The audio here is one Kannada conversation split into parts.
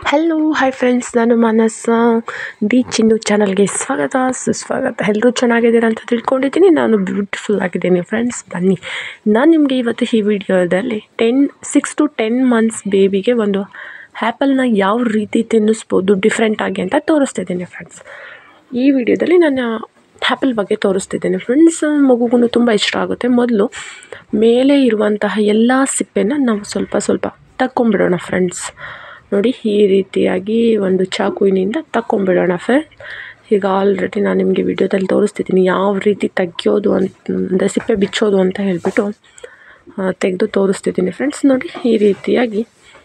ಹಲೋ ಹಾಯ್ ಫ್ರೆಂಡ್ಸ್ ನಾನು ಮಾನಸ ದಿ ಚಿನ್ನು ಚಾನಲ್ಗೆ ಸ್ವಾಗತ ಸುಸ್ವಾಗತ ಎಲ್ಲರೂ ಚೆನ್ನಾಗಿದ್ದೀರಾ ಅಂತ ತಿಳ್ಕೊಂಡಿದ್ದೀನಿ ನಾನು ಬ್ಯೂಟಿಫುಲ್ ಆಗಿದ್ದೀನಿ ಫ್ರೆಂಡ್ಸ್ ಬನ್ನಿ ನಾನು ನಿಮಗೆ ಇವತ್ತು ಈ ವಿಡಿಯೋದಲ್ಲಿ ten six to ten months ಬೇಬಿಗೆ ಒಂದು ಆ್ಯಪಲ್ನ ಯಾವ ರೀತಿ ತಿನ್ನಿಸ್ಬೋದು ಡಿಫ್ರೆಂಟಾಗಿ ಅಂತ ತೋರಿಸ್ತಿದ್ದೀನಿ ಫ್ರೆಂಡ್ಸ್ ಈ ವಿಡಿಯೋದಲ್ಲಿ ನಾನು ಆ್ಯಪಲ್ ಬಗ್ಗೆ ತೋರಿಸ್ತಿದ್ದೇನೆ ಫ್ರೆಂಡ್ಸ್ ಮಗುಗೂ ತುಂಬ ಇಷ್ಟ ಆಗುತ್ತೆ ಮೊದಲು ಮೇಲೆ ಇರುವಂತಹ ಎಲ್ಲ ಸಿಪ್ಪೆನ ನಾವು ಸ್ವಲ್ಪ ಸ್ವಲ್ಪ ತಕ್ಕೊಂಬಿಡೋಣ ಫ್ರೆಂಡ್ಸ್ ನೋಡಿ ಈ ರೀತಿಯಾಗಿ ಒಂದು ಚಾಕುವಿನಿಂದ ತಕ್ಕೊಂಬಿಡೋಣ ಫ್ರೆಂಡ್ ಈಗ ಆಲ್ರೆಡಿ ನಾನು ನಿಮಗೆ ವಿಡಿಯೋದಲ್ಲಿ ತೋರಿಸ್ತಿದ್ದೀನಿ ಯಾವ ರೀತಿ ತೆಗಿಯೋದು ಅಂತ ಅಂದರೆ ಸಿಪ್ಪೆ ಬಿಚ್ಚೋದು ಅಂತ ಹೇಳಿಬಿಟ್ಟು ತೆಗೆದು ತೋರಿಸ್ತಿದ್ದೀನಿ ಫ್ರೆಂಡ್ಸ್ ನೋಡಿ ಈ ರೀತಿಯಾಗಿ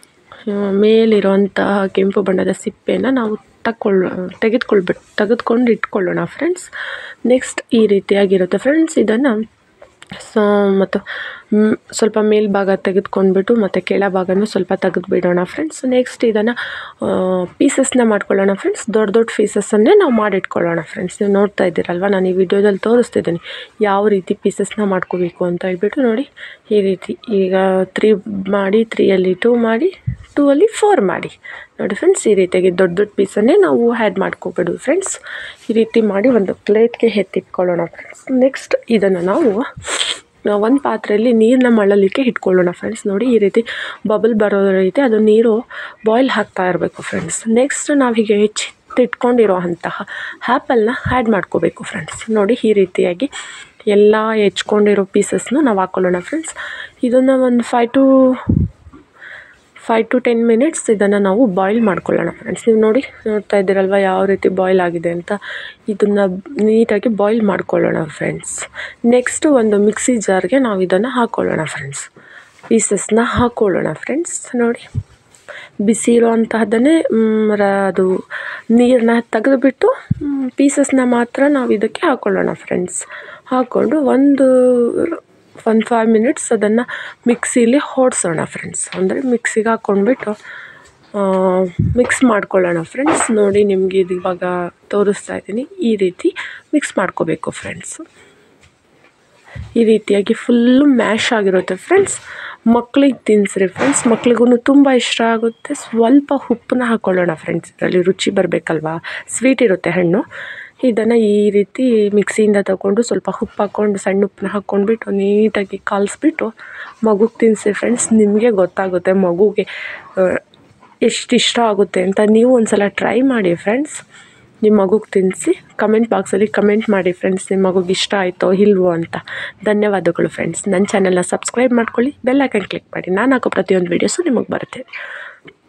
ಮೇಲಿರುವಂತಹ ಕೆಂಪು ಬಣ್ಣದ ಸಿಪ್ಪೆನ ನಾವು ತಕ್ಕೊಳ್ಳ ತೆಗೆದುಕೊಳ್ಬಿಟ್ಟು ತೆಗೆದುಕೊಂಡು ಇಟ್ಕೊಳ್ಳೋಣ ಫ್ರೆಂಡ್ಸ್ ನೆಕ್ಸ್ಟ್ ಈ ರೀತಿಯಾಗಿರುತ್ತೆ ಫ್ರೆಂಡ್ಸ್ ಇದನ್ನು ಸೊ ಮತ್ತು ಸ್ವಲ್ಪ ಮೇಲ್ಭಾಗ ತೆಗೆದುಕೊಂಡ್ಬಿಟ್ಟು ಮತ್ತು ಕೆಳಭಾಗನೂ ಸ್ವಲ್ಪ ತೆಗೆದುಬಿಡೋಣ ಫ್ರೆಂಡ್ಸ್ ನೆಕ್ಸ್ಟ್ ಇದನ್ನು ಪೀಸಸ್ನ ಮಾಡ್ಕೊಳ್ಳೋಣ ಫ್ರೆಂಡ್ಸ್ ದೊಡ್ಡ ದೊಡ್ಡ ಪೀಸಸ್ಸನ್ನೇ ನಾವು ಮಾಡಿಟ್ಕೊಳ್ಳೋಣ ಫ್ರೆಂಡ್ಸ್ ನೀವು ನೋಡ್ತಾ ಇದ್ದೀರಲ್ವ ನಾನು ಈ ವಿಡಿಯೋದಲ್ಲಿ ತೋರಿಸ್ತಿದ್ದೀನಿ ಯಾವ ರೀತಿ ಪೀಸಸ್ನ ಮಾಡ್ಕೋಬೇಕು ಅಂತ ಹೇಳ್ಬಿಟ್ಟು ನೋಡಿ ಈ ರೀತಿ ಈಗ ತ್ರೀ ಮಾಡಿ ತ್ರೀಯಲ್ಲಿ ಟೂ ಮಾಡಿ ಟೂ ಅಲ್ಲಿ ಫೋರ್ ಮಾಡಿ ನೋಡಿ ಫ್ರೆಂಡ್ಸ್ ಈ ರೀತಿಯಾಗಿ ದೊಡ್ಡ ದೊಡ್ಡ ಪೀಸನ್ನೇ ನಾವು ಆ್ಯಡ್ ಮಾಡ್ಕೊಬಿಡು ಫ್ರೆಂಡ್ಸ್ ಈ ರೀತಿ ಮಾಡಿ ಒಂದು ಪ್ಲೇಟ್ಗೆ ಎತ್ತಿಟ್ಕೊಳ್ಳೋಣ ಫ್ರೆಂಡ್ಸ್ ನೆಕ್ಸ್ಟ್ ಇದನ್ನು ನಾವು ಒಂದು ಪಾತ್ರೆಯಲ್ಲಿ ನೀರನ್ನ ಮಳ್ಳಲಿಕ್ಕೆ ಇಟ್ಕೊಳ್ಳೋಣ ಫ್ರೆಂಡ್ಸ್ ನೋಡಿ ಈ ರೀತಿ ಬಬಲ್ ಬರೋ ರೀತಿ ಅದು ನೀರು ಬಾಯ್ಲ್ ಹಾಕ್ತಾ ಇರಬೇಕು ಫ್ರೆಂಡ್ಸ್ ನೆಕ್ಸ್ಟ್ ನಾವು ಹೀಗೆ ಹೆಚ್ಚಿಟ್ಟಿಟ್ಕೊಂಡಿರೋ ಅಂತಹ ಆ್ಯಪಲ್ನ ಆ್ಯಡ್ ಮಾಡ್ಕೋಬೇಕು ಫ್ರೆಂಡ್ಸ್ ನೋಡಿ ಈ ರೀತಿಯಾಗಿ ಎಲ್ಲ ಹೆಚ್ಕೊಂಡಿರೋ ಪೀಸಸ್ನು ನಾವು ಹಾಕ್ಕೊಳ್ಳೋಣ ಫ್ರೆಂಡ್ಸ್ ಇದನ್ನು ಒಂದು ಫೈ to five to ten minutes ಇದನ್ನು ನಾವು ಬಾಯ್ಲ್ ಮಾಡ್ಕೊಳ್ಳೋಣ ಫ್ರೆಂಡ್ಸ್ ನೀವು ನೋಡಿ ನೋಡ್ತಾ ಇದ್ದೀರಲ್ವ ಯಾವ ರೀತಿ ಬಾಯ್ಲ್ ಆಗಿದೆ ಅಂತ ಇದನ್ನು ನೀಟಾಗಿ ಬಾಯ್ಲ್ ಮಾಡ್ಕೊಳ್ಳೋಣ ಫ್ರೆಂಡ್ಸ್ ನೆಕ್ಸ್ಟು ಒಂದು ಮಿಕ್ಸಿ ಜಾರ್ಗೆ ನಾವು ಇದನ್ನು ಹಾಕ್ಕೊಳ್ಳೋಣ ಫ್ರೆಂಡ್ಸ್ ಪೀಸಸ್ನ ಹಾಕ್ಕೊಳ್ಳೋಣ ಫ್ರೆಂಡ್ಸ್ ನೋಡಿ ಬಿಸಿ ಇರೋವಂತಹದ್ದನ್ನೇ ಅದು ನೀರನ್ನ ತೆಗೆದುಬಿಟ್ಟು ಪೀಸಸ್ನ ಮಾತ್ರ ನಾವು ಇದಕ್ಕೆ ಹಾಕ್ಕೊಳ್ಳೋಣ ಫ್ರೆಂಡ್ಸ್ ಹಾಕ್ಕೊಂಡು ಒಂದು ಒಂದು ಫೈವ್ ಮಿನಿಟ್ಸ್ ಅದನ್ನು ಮಿಕ್ಸಿಲಿ ಓಡಿಸೋಣ ಫ್ರೆಂಡ್ಸ್ ಅಂದರೆ ಮಿಕ್ಸಿಗೆ ಹಾಕ್ಕೊಂಡ್ಬಿಟ್ಟು ಮಿಕ್ಸ್ ಮಾಡ್ಕೊಳ್ಳೋಣ ಫ್ರೆಂಡ್ಸ್ ನೋಡಿ ನಿಮಗೆ ಇದು ಇವಾಗ ತೋರಿಸ್ತಾ ಇದ್ದೀನಿ ಈ ರೀತಿ ಮಿಕ್ಸ್ ಮಾಡ್ಕೋಬೇಕು ಫ್ರೆಂಡ್ಸ್ ಈ ರೀತಿಯಾಗಿ ಫುಲ್ಲು ಮ್ಯಾಶ್ ಆಗಿರುತ್ತೆ ಫ್ರೆಂಡ್ಸ್ ಮಕ್ಳಿಗೆ ತಿನ್ನಿಸ್ರಿ ಫ್ರೆಂಡ್ಸ್ ಮಕ್ಳಿಗೂ ತುಂಬ ಇಷ್ಟ ಆಗುತ್ತೆ ಸ್ವಲ್ಪ ಉಪ್ಪನ್ನ ಹಾಕ್ಕೊಳ್ಳೋಣ ಫ್ರೆಂಡ್ಸ್ ಇದರಲ್ಲಿ ರುಚಿ ಬರಬೇಕಲ್ವಾ ಸ್ವೀಟ್ ಇರುತ್ತೆ ಹಣ್ಣು ಇದನ್ನು ಈ ರೀತಿ ಮಿಕ್ಸಿಯಿಂದ ತಗೊಂಡು ಸ್ವಲ್ಪ ಉಪ್ಪು ಹಾಕ್ಕೊಂಡು ಸಣ್ಣ ಉಪ್ಪನ್ನ ಹಾಕ್ಕೊಂಡ್ಬಿಟ್ಟು ನೀಟಾಗಿ ಕಲಿಸ್ಬಿಟ್ಟು ಮಗುಗೆ ತಿನ್ನಿಸಿ ಫ್ರೆಂಡ್ಸ್ ನಿಮಗೆ ಗೊತ್ತಾಗುತ್ತೆ ಮಗುಗೆ ಎಷ್ಟು ಇಷ್ಟ ಆಗುತ್ತೆ ಅಂತ ನೀವು ಒಂದು ಸಲ ಟ್ರೈ ಮಾಡಿ ಫ್ರೆಂಡ್ಸ್ ನಿಮ್ಮ ಮಗುಗೆ ತಿನ್ನಿಸಿ ಕಮೆಂಟ್ ಬಾಕ್ಸಲ್ಲಿ ಕಮೆಂಟ್ ಮಾಡಿ ಫ್ರೆಂಡ್ಸ್ ನಿಮ್ಮ ಮಗುಗೆ ಇಷ್ಟ ಆಯಿತೋ ಇಲ್ವೋ ಅಂತ ಧನ್ಯವಾದಗಳು ಫ್ರೆಂಡ್ಸ್ ನನ್ನ ಚಾನಲ್ನ ಸಬ್ಸ್ಕ್ರೈಬ್ ಮಾಡ್ಕೊಳ್ಳಿ ಬೆಲ್ ಐಕನ್ ಕ್ಲಿಕ್ ಮಾಡಿ ನಾನು ಹಾಕೋ ಪ್ರತಿಯೊಂದು ವೀಡಿಯೋಸು ನಿಮಗೆ ಬರುತ್ತೆ